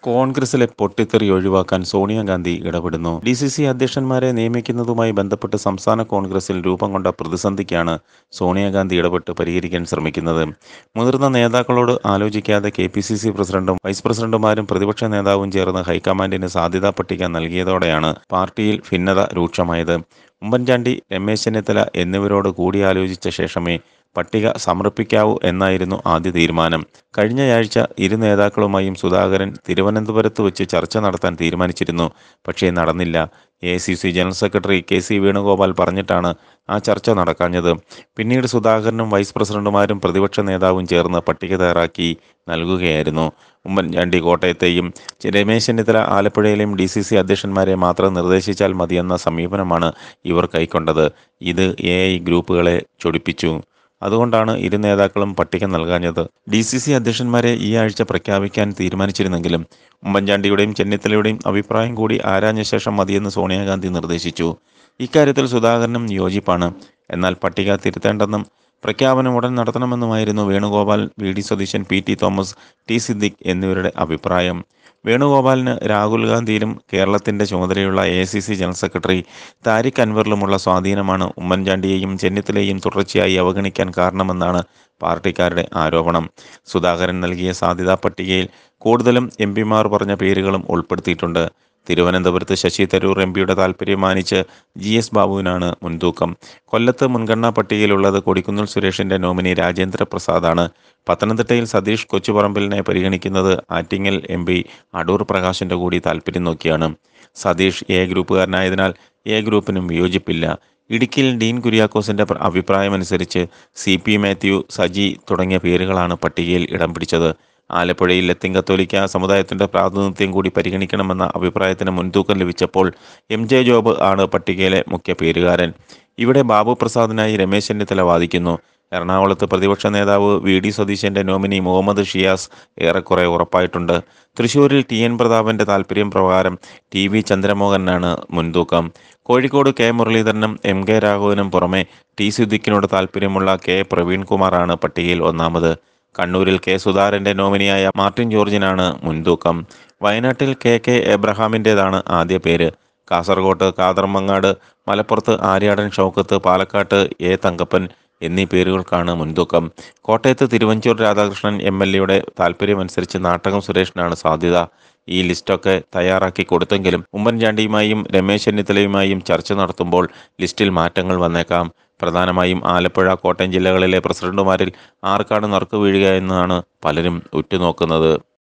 കോൺഗ്രസിലെ പൊട്ടിത്തെറി ഒഴിവാക്കാൻ സോണിയാഗാന്ധി ഇടപെടുന്നു ഡി സി സി അധ്യക്ഷന്മാരെ നിയമിക്കുന്നതുമായി ബന്ധപ്പെട്ട് സംസ്ഥാന കോൺഗ്രസിൽ രൂപം കൊണ്ട പ്രതിസന്ധിക്കാണ് സോണിയാഗാന്ധി ഇടപെട്ട് പരിഹരിക്കാൻ ശ്രമിക്കുന്നത് മുതിർന്ന നേതാക്കളോട് ആലോചിക്കാതെ കെ പി സി സി പ്രസിഡന്റും വൈസ് പ്രസിഡന്റുമാരും പ്രതിപക്ഷ നേതാവും ചേർന്ന് ഹൈക്കമാൻഡിന് സാധ്യതാ പട്ടിക നൽകിയതോടെയാണ് പാർട്ടിയിൽ ഭിന്നത രൂക്ഷമായത് ഉമ്മൻചാണ്ടി രമേശ് ചെന്നിത്തല എന്നിവരോട് കൂടിയാലോചിച്ച ശേഷമേ പട്ടിക സമർപ്പിക്കാവൂ എന്നായിരുന്നു ആദ്യ തീരുമാനം കഴിഞ്ഞയാഴ്ച ഇരു നേതാക്കളുമായും സുധാകരൻ തിരുവനന്തപുരത്ത് വെച്ച് ചർച്ച നടത്താൻ തീരുമാനിച്ചിരുന്നു പക്ഷേ നടന്നില്ല A C C general secretary K C Venugopal പറഞ്ഞിട്ടാണ് ആ ചർച്ച നടക്കാഞ്ഞത് പിന്നീട് സുധാകരനും വൈസ് പ്രസിഡന്റുമാരും പ്രതിപക്ഷ നേതാവും ചേർന്ന് പട്ടിക തയ്യാറാക്കി നൽകുകയായിരുന്നു Oommen Chandy കോട്ടയത്തെയും Ramesh Chennithala ആലപ്പുഴയിലെയും D C C അധ്യക്ഷന്മാരെ മാത്രം നിർദ്ദേശിച്ചാൽ മതിയെന്ന സമീപനമാണ് ഇവർ കൈക്കൊണ്ടത് ഇത് എ ഐ ഗ്രൂപ്പുകളെ ചൊടിപ്പിച്ചു അതുകൊണ്ടാണ് ഇരു നേതാക്കളും പട്ടിക നൽകാഞ്ഞത് ഡി സി സി അധ്യക്ഷന്മാരെ ഈ ആഴ്ച പ്രഖ്യാപിക്കാൻ തീരുമാനിച്ചിരുന്നെങ്കിലും ഉമ്മൻചാണ്ടിയുടെയും ചെന്നിത്തലയുടെയും അഭിപ്രായം കൂടി ആരാഞ്ഞ ശേഷം മതിയെന്ന് സോണിയാഗാന്ധി നിർദ്ദേശിച്ചു ഇക്കാര്യത്തിൽ സുധാകരനും യോജിപ്പാണ് എന്നാൽ പട്ടിക തിരുത്തേണ്ടെന്നും പ്രഖ്യാപനം ഉടൻ നടത്തണമെന്നുമായിരുന്നു Venugopal V D Satheesan P T Thomas T Siddique എന്നിവരുടെ അഭിപ്രായം വേണുഗോപാലിന് രാഹുൽ ഗാന്ധിയിലും കേരളത്തിന്റെ ചുമതലയുള്ള A C C general secretary Tariq അൻവറിലുമുള്ള സ്വാധീനമാണ് ഉമ്മൻചാണ്ടിയെയും ചെന്നിത്തലയെയും തുടർച്ചയായി അവഗണിക്കാൻ കാരണമെന്നാണ് പാർട്ടിക്കാരുടെ ആരോപണം സുധാകരൻ നൽകിയ സാധ്യതാ പട്ടികയിൽ കൂടുതലും എം പിമാർ പറഞ്ഞ പേരുകളും ഉൾപ്പെടുത്തിയിട്ടുണ്ട് തിരുവനന്തപുരത്ത് ശശി തരൂർ എം പിയുടെ താൽപ്പര്യം മാനിച്ച് ജി എസ് ബാബുവിനാണ് മുൻതൂക്കം കൊല്ലത്ത് മുൻഗണനാ പട്ടികയിലുള്ളത് കൊടിക്കുന്നിൽ സുരേഷിന്റെ നോമിനി രാജേന്ദ്ര പ്രസാദാണ് പത്തനംതിട്ടയിൽ സതീഷ് കൊച്ചുപറമ്പിലിനെ പരിഗണിക്കുന്നത് ആറ്റിങ്ങൽ എം പി അടൂർ പ്രകാശിന്റെ കൂടി താൽപ്പര്യം നോക്കിയാണ് സതീഷ് എ ഗ്രൂപ്പുകാരനായതിനാൽ എ ഗ്രൂപ്പിനും വിയോജിപ്പില്ല ഇടുക്കിയിൽ ഡീൻ കുര്യാക്കോസിന്റെ അഭിപ്രായമനുസരിച്ച് സി പി മാത്യു സജി തുടങ്ങിയ പേരുകളാണ് പട്ടികയിൽ ഇടം പിടിച്ചത് ആലപ്പുഴയിൽ ലത്തിൻ കത്തോലിക്ക സമുദായത്തിന്റെ പ്രാതിനിധ്യം കൂടി പരിഗണിക്കണമെന്ന അഭിപ്രായത്തിന് മുൻതൂക്കം ലഭിച്ചപ്പോൾ എം ജെ ജോബ് ആണ് പട്ടികയിലെ മുഖ്യ പേരുകാരൻ ഇവിടെ ബാബു പ്രസാദിനായി രമേശ് ചെന്നിത്തല വാദിക്കുന്നു എറണാകുളത്ത് പ്രതിപക്ഷ നേതാവ് വി ഡി സതീശന്റെ നോമിനി മുഹമ്മദ് ഷിയാസ് ഏറെക്കുറെ ഉറപ്പായിട്ടുണ്ട് തൃശൂരിൽ ടി എൻ പ്രതാപന്റെ താൽപ്പര്യം പ്രകാരം ടി വി ചന്ദ്രമോഹനാണ് മുൻതൂക്കം കോഴിക്കോട് കെ മുരളീധരനും എം കെ രാഘവനും പുറമെ ടി സിദ്ദിഖിനോട് താൽപ്പര്യമുള്ള കെ പ്രവീൺകുമാറാണ് പട്ടികയിൽ ഒന്നാമത് കണ്ണൂരിൽ കെ സുധാകരന്റെ നോമിനിയായ മാർട്ടിൻ ജോർജിനാണ് മുൻതൂക്കം വയനാട്ടിൽ കെ കെ എബ്രഹാമിൻ്റെതാണ് ആദ്യ പേര് കാസർഗോട്ട് കാതർമങ്ങാട് മലപ്പുറത്ത് ആര്യാടൻ ഷൗക്കത്ത് പാലക്കാട്ട് എ തങ്കപ്പൻ എന്നീ പേരുകൾക്കാണ് മുൻതൂക്കം കോട്ടയത്ത് തിരുവഞ്ചൂർ രാധാകൃഷ്ണൻ എം എൽ എയുടെ താല്പര്യമനുസരിച്ച് നാട്ടകം സുരേഷിനാണ് സാധ്യത ഈ ലിസ്റ്റൊക്കെ തയ്യാറാക്കി കൊടുത്തെങ്കിലും ഉമ്മൻചാണ്ടിയുമായും രമേശ് ചെന്നിത്തലയുമായും ചർച്ച നടത്തുമ്പോൾ ലിസ്റ്റിൽ മാറ്റങ്ങൾ വന്നേക്കാം പ്രധാനമായും ആലപ്പുഴ കോട്ടയം ജില്ലകളിലെ പ്രസിഡന്റുമാരിൽ ആർക്കാണ് നറുക്ക് വീഴുക എന്നാണ് പലരും ഉറ്റുനോക്കുന്നത്